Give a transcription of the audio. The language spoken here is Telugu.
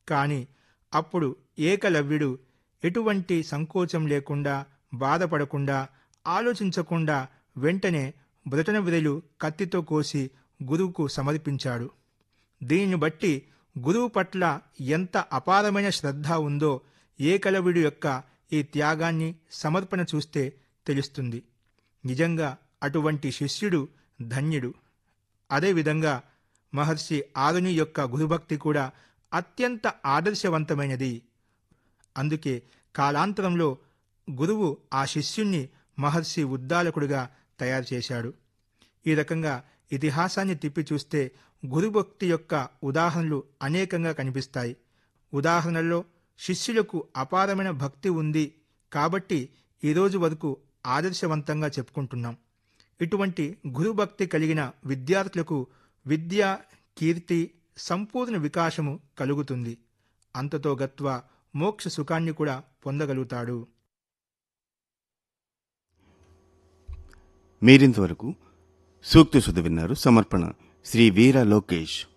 కాని అప్పుడు ఏకలవ్యుడు ఎటువంటి సంకోచం లేకుండా బాధపడకుండా ఆలోచించకుండా వెంటనే బ్రతన విరలు కత్తితో కోసి గురువుకు సమర్పించాడు దీనిని బట్టి గురువు పట్ల ఎంత అపారమైన శ్రద్ధ ఉందో ఏకలవ్యుడు యొక్క ఈ త్యాగాన్ని సమర్పణ చూస్తే తెలుస్తుంది నిజంగా అటువంటి శిష్యుడు ధన్యుడు అదేవిధంగా మహర్షి ఆరుని యొక్క గురుభక్తి కూడా అత్యంత ఆదర్శవంతమైనది అందుకే కాలాంతరంలో గురువు ఆ శిష్యుణ్ణి మహర్షి ఉద్దాలకుడుగా తయారు చేశాడు ఈ రకంగా ఇతిహాసాన్ని తిప్పి చూస్తే గురుభక్తి యొక్క ఉదాహరణలు అనేకంగా కనిపిస్తాయి ఉదాహరణల్లో శిష్యులకు అపారమైన భక్తి ఉంది కాబట్టి ఈరోజు వరకు ఆదర్శవంతంగా చెప్పుకుంటున్నాం ఇటువంటి గురుభక్తి కలిగిన విద్యార్థులకు విద్య కీర్తి సంపూర్ణ వికాసము కలుగుతుంది అంతతో గత్వ మోక్ష సుఖాన్ని కూడా పొందగలుగుతాడు మీరింతవరకు సూక్తి సుధ విన్నారు సమర్పణ శ్రీ వీర లోకేష్